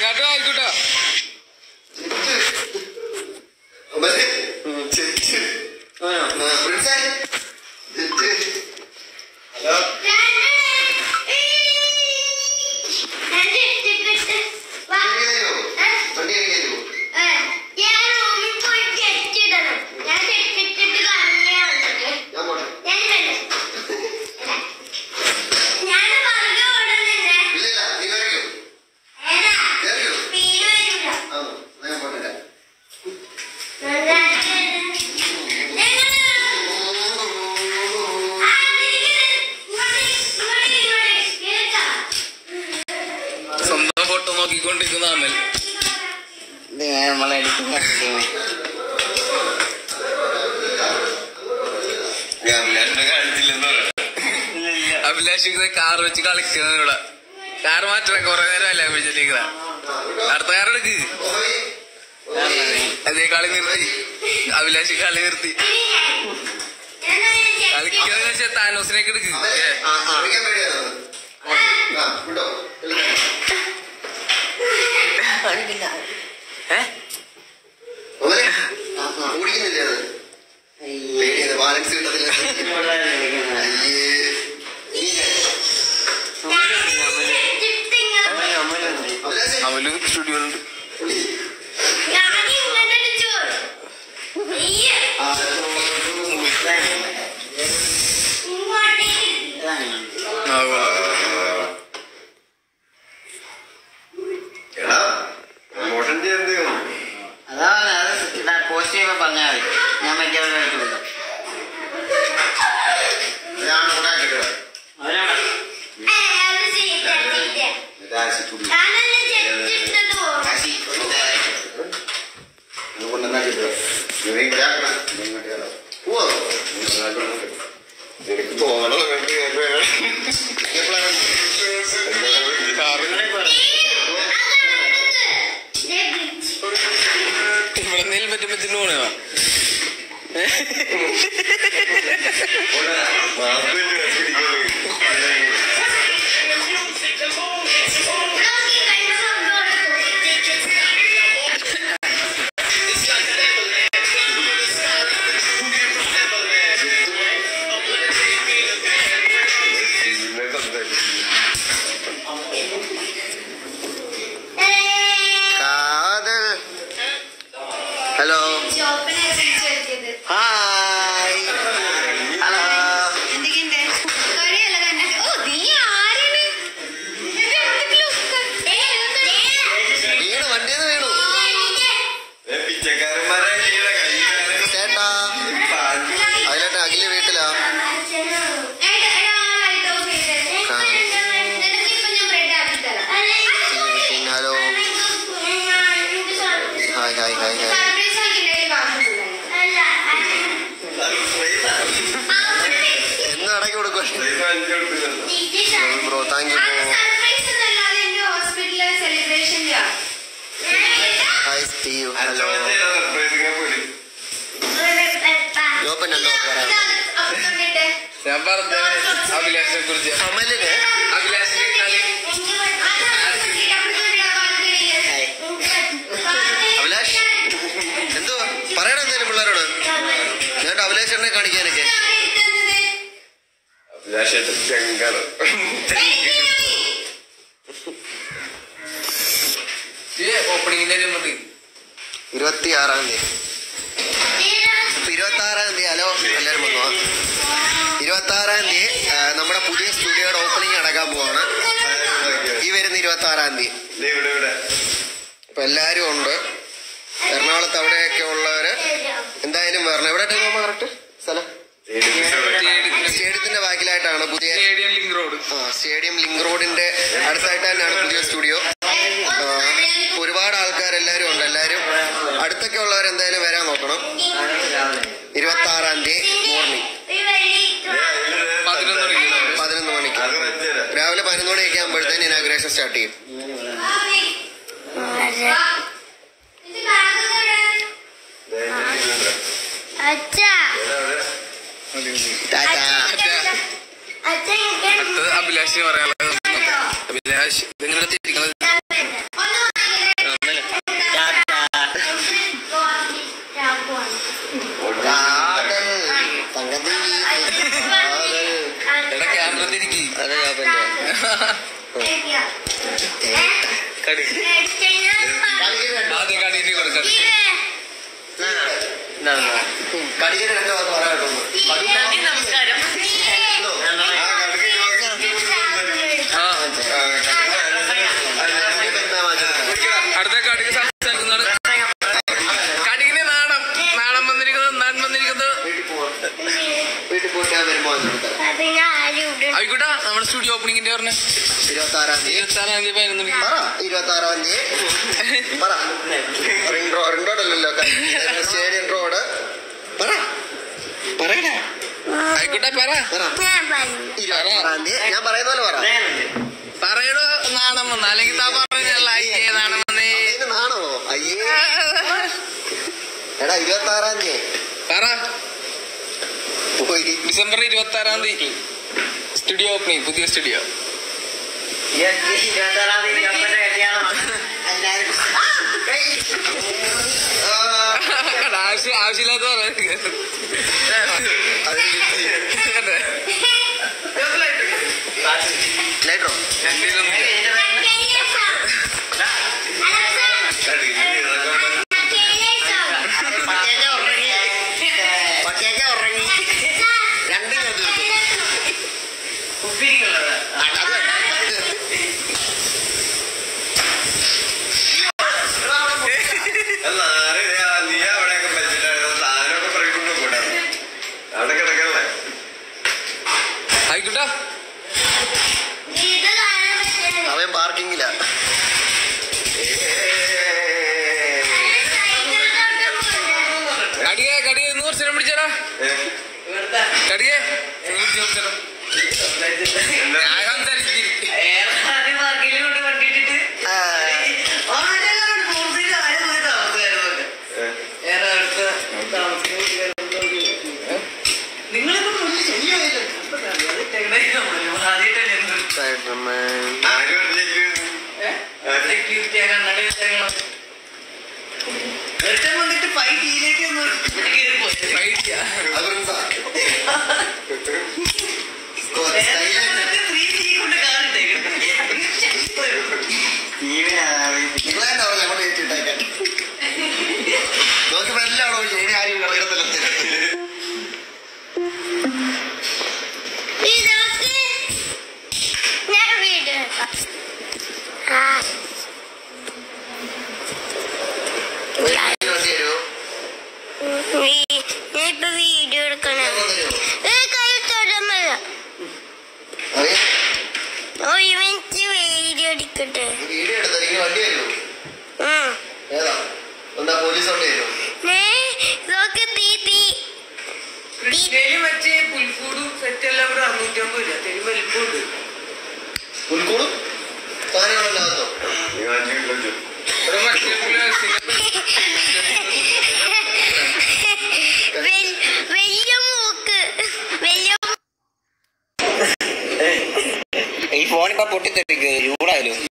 ചേട്ടാ ആയിക്കോട്ടെ സ്വന്തം ഫോട്ടോ നോക്കിക്കൊണ്ടിരിക്കുന്ന അമൽ നമ്മളെടുക്കുന്ന അഭിലാഷ് കാർ വെച്ച് കളിക്കുന്നത് ഇവിടെ കാർ മാറ്റണം കൊറേ നേരം അല്ലേ അഭിലാഷിക്കുന്ന അടുത്ത കാർ എടുക്ക് അതേ കളി നിർത്തി അഭിലാഷ് കളി നിർത്തി കളിക്കാന്ന് വെച്ചാൽ താനോസിനേക്ക് എടുക്ക് ഏ, ഏ? ഓടിക്കുന്നില്ലേ അത് പേടിയത് ബാലൻസ് കിട്ടത്തില്ല അയ്യേ അഭിലാഷേ, അവല് സ്റ്റുഡിയോയിലുണ്ട് ആ, ആ, കൊള്ളാം. എടാ പ്രൊമോഷൻ ചെയ്ത് അതാണ് അത് പോസ്റ്റ് ചെയ്യുമ്പോ പറഞ്ഞാൽ മതി ഞാൻ മറ്റേ എടുത്തു വിടാം ഞാൻ ഉണ്ടാക്കിട്ടോ അവരാണ് രാശിക്കുടി കാശി കൊണ്ടുവന്നാക്കിട്ടോ നീ ഇങ്ങോട്ടാക്കണം നീ ഇങ്ങോട്ടാ പോവാ എനിക്ക് തോന്നണം എപ്പോഴാണ് ഇവിടെ എന്തെങ്കിലും പറ്റും പറ്റുന്ന പോണേ കാതൽ ഹലോ ഹായ് ഹലോ വീണു വണ്ടിന്ന് വീണു ചേട്ടാ അതിലോട്ട് അഖില് വീട്ടിലാ പിന്നെ hello hi hi hi hi എന്ന് അടക്കി കൊടുക്കും bro thank you bro hi Steve hello ലോപ്പൻ ഉണ്ടോ ഞാൻ പറഞ്ഞു അഭിലാഷിനെ കുറിച്ച് അമലിന് അഭിലാഷിനെ കളി അഭിലാഷ് എന്തോ പറയണം എന്തേലും പിള്ളേരോട് എന്നിട്ട് അഭിലാഷ് എന്നെ കാണിക്കാനൊക്കെ ഓപ്പണിങ്ങിന്റെ മുന്നിൽ ഇരുപത്തി ആറാം തീയതി ഇപ്പൊ ഇരുപത്തി ആറാം തീയതി ഹലോ എല്ലാവരും വന്നു ഇരുപത്തി ആറാം തീയതി ആ, നമ്മുടെ പുതിയ സ്റ്റുഡിയോയുടെ ഓപ്പണിംഗ് നടക്കാൻ പോവാണ് ഈ വരുന്ന ഇരുപത്തി ആറാം തീയതി അപ്പൊ എല്ലാരും ഉണ്ട് എറണാകുളത്ത് അവിടെയൊക്കെ ഉള്ളവര് എന്തായാലും വരണം എവിടെ കറക്റ്റ് സ്ഥലം സ്റ്റേഡിയത്തിന്റെ ബാക്കിലായിട്ടാണ് പുതിയ സ്റ്റേഡിയം ലിങ്ക് റോഡ് ആ, സ്റ്റേഡിയം ലിങ്ക് റോഡിന്റെ അടുത്തായിട്ട് തന്നെയാണ് പുതിയ സ്റ്റുഡിയോ ആ, ഒരുപാട് ആൾക്കാർ എല്ലാവരും ഉണ്ട് എല്ലാവരും അടുത്തൊക്കെ ഉള്ളവർ എന്തായാലും വരാൻ നോക്കണം ഇരുപത്തി ആറാം തീയതി മോർണിംഗ് പതിനൊന്ന് മണിക്ക് പതിനൊന്ന് മണിക്ക് രാവിലെ പതിനൊന്ന് മണിയൊക്കെ ആകുമ്പോഴത്തേന് ഇനാഗ്രേഷൻ സ്റ്റാർട്ട് ചെയ്യും അച്ഛാ ടാറ്റാ അച്ഛൻ അടുത്തത് അഭിലാഷിന് പറയാനുള്ളത് അഭിലാഷ് നിങ്ങളുടെ തിരിക്കുന്നത് ഒന്ന് വാങ്ങിയത് കടി ആദ്യം കടീനെ കൊടുക്കാം കടിക്കുന്ന രണ്ട് വാക്ക് പറയാൻ കേട്ടോ നമസ്കാരം ആ എന്താ വാങ്ങിച്ചത്? അടുത്ത കടിക്ക് സംസാരിക്കുന്നതാണ് കടിക്കിന് നാണം നാണം വന്നിരിക്കുന്നത് നാൻ വന്നിരിക്കുന്നത് വീട്ടിൽ പോവാം വീട്ടിൽ പോയിട്ട് ഞാൻ വരുമ്പോ വാങ്ങിച്ചെടുത്തരാം. ആയിക്കോട്ടെ നമ്മുടെ സ്റ്റുഡിയോ ഓപ്പണിങ്ങിന്റെ പറഞ്ഞ ഇരുപത്തി ആറാം തീയതി ഇരുപത്തി ആറാം തീയതി പതിനൊന്ന് മണിക്ക് പറ ഇരുപത്തി ആറാം തീയതി പറ റിംഗ് റോഡ് റിംഗ് റോഡ് അല്ലല്ലോ സ്റ്റേഡിയം റോഡ് പറ പറയണേ ആയിക്കോട്ടെ പറ പറ ഇരുപത്തി ആറാം തീയതി ഞാൻ പറയുന്ന പോലെ പറ പറയടോ നാണം വന്ന അല്ലെങ്കിൽ താ പറഞ്ഞല്ല അയ്യേ നാണം വന്നേ അതിന് നാണമോ അയ്യേ എടാ ഇരുപത്തി ആറാം തീയതി പറ പോയി ഡിസംബർ ഇരുപത്തി ആറാം തീയതി സ്റ്റുഡിയോ ഓപ്പണിംഗ് പുതിയ സ്റ്റുഡിയോ ഇരുപത്താറാം തീയതി കപ്പന്റെ കല്യാണമാണ് ആവശ്യം ആവശ്യമില്ലാത്ത പറയുന്നത് ലൈറ്ററോ പട്ടിയൊക്കെ ഉറങ്ങി പട്ടിയൊക്കെ ഉറങ്ങി രണ്ടും ഞാൻ തീർത്തു ഉപ്പിരിക്കുള്ളത് അത് അത് വേണ്ട. അല്ല ആരെയാ നീ അവിടെയൊക്കെ വെച്ചിട്ടായിരുന്നു സാധനമൊക്കെ പറയുന്നു കൂടെ അവിടെ കിടക്കല്ലേ ആയിക്കോട്ടെ അവൻ പാർക്കിങ്ങില്ല കടിയെ കടിയെ നൂറ് സ്ഥലം പിടിച്ചാടാ കടിയെ നൂറ് സ്ഥലം ഞാൻ സംസാരിച്ചിരിക്കും ഏറെ വർക്കിലും കൊണ്ട് വണ്ടിയിട്ടിട്ട് ആരെല്ലാം കൂടുതൽ ആരും പോയി താമസമായിരുന്നു ഏറെ അടുത്ത് താമസിക്കുന്ന നിങ്ങളിപ്പോ കൊണ്ട് ശരിയായില്ല ആദ്യമായിട്ടല്ലേ സ്പൈഡർമാൻ ആരും സെക്യൂരിറ്റി കണ്ണട ഒരുത്തൻ വന്നിട്ട് പൈ കീഴിലേക്ക് ഒന്ന് കയറി പോയി ഫൈറ്റ് അതെന്താ വേറെ വന്നിട്ട് ത്രീ തീ കൊണ്ട് കാറിട്ടേക്കുന്നു നിങ്ങളെന്നെ പറഞ്ഞ അങ്ങോട്ട് കയറ്റിയിട്ടേക്കാൻ നോക്കിയപ്പോ എല്ലാം അവിടെ ഒഴിച്ചു. ഇനി ആരും കിടക്കത്തില്ല വണ്ടി വരുമോ ഇപ്പൊ വീഡിയോ എടുക്കണം വരുമോ ഏ, കൈ തൊടുന്നത് അറിയാം ഒരു മിനിറ്റ് വീഡിയോ എടുക്കട്ടെ വീഡിയോ എടുത്തോ ഇനി വണ്ടി വരുമോ ഉം. ഏതാ എന്താ പോലീസ് വണ്ടി വരുമോ നേ, നോക്ക് തീ തീ കൃഷ്ണയില് മറ്റേ പുൽക്കൂടും സെറ്റ് എല്ലാം കൂടെ അറുന്നൂറ്റമ്പത് രൂപ തെരു വലിപ്പമുണ്ട് ഉൾക്കൂടും സാധനങ്ങളല്ലാത്തോ നീ വാങ്ങിച്ചു ഇവിടെ മറ്റേ പുള്ളി വെൽ- വലിയ മൂക്ക് വലിയ ഈ ഫോണിപ്പോ പൊട്ടിത്തെറിക്ക് ചൂടായാലും